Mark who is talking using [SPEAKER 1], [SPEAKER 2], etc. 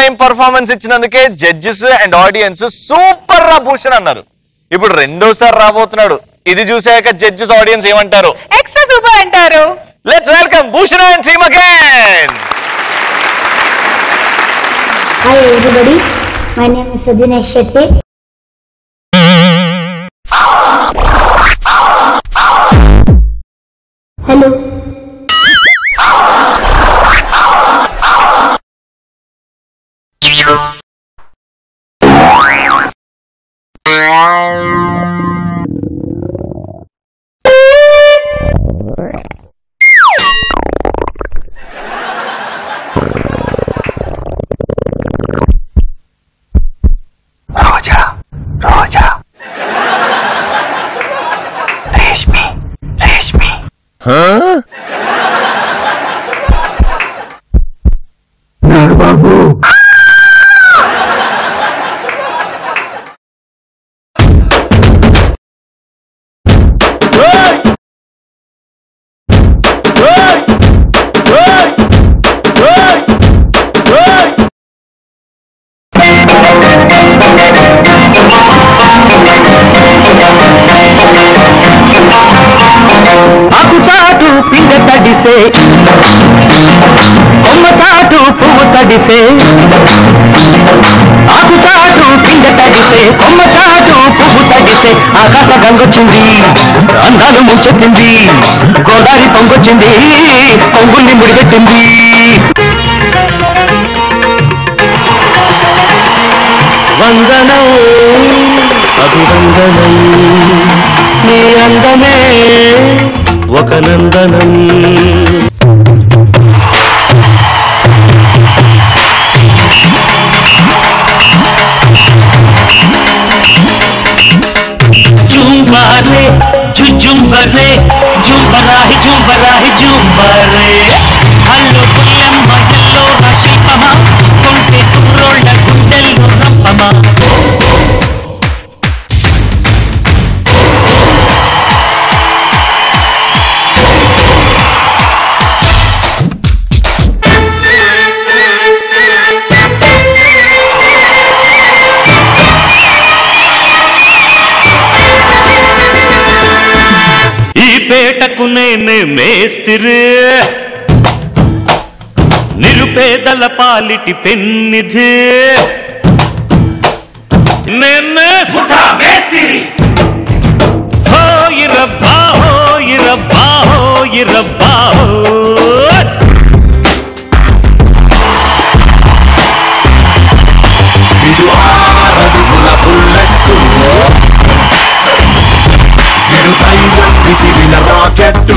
[SPEAKER 1] Time performance ఇచ్చినందుకే judges and audience super రా భూషణ్ అన్నారు ఇప్పుడు రెండోసారి రాబోతున్నాడు ఇది చూసాక జడ్జెస్ ఆడియన్స్ ఏమంటారు
[SPEAKER 2] ఎక్స్ట్రా సూపర్ అంటారు
[SPEAKER 1] let's welcome Bhushan and team again
[SPEAKER 3] Hi everybody, my name is Sadhinesh Shetty. Hello.
[SPEAKER 4] Roja Roja Reshmi Reshmi Nagababu ఆకు చాటు పిండ తడిసే కొమ్మ చాటు పువ్వు తడిసే ఆకు చాటు పిండ తడిసే కొమ్మ చాటు పువ్వు తడిసే ఆకాశ గంగొచ్చింది అందాలు ముంచెత్తింది గోదావరి పొంగొచ్చింది పొంగుల్ని ముడిపెట్టింది వందనం అభివందనం నీ అందమే ఒక నందనం జుంబారే జుంబరే జుంబరాహి జుంబరాహి జుంబరే హల్లు పుల్లెమ్మ ఎల్లో నా శిల్పమా కొంటె కుర్రోళ్ళ గుండెల్లో రంపమా ఈ పేటకు నేనే మేస్తిరి నిరుపేదల పాలిటి పెన్నిధి నేనే మేస్తిరి హోయిరబ్బా హోయిరబ్బా హోయిరబ్బా
[SPEAKER 5] విసిరిన రాకెట్టు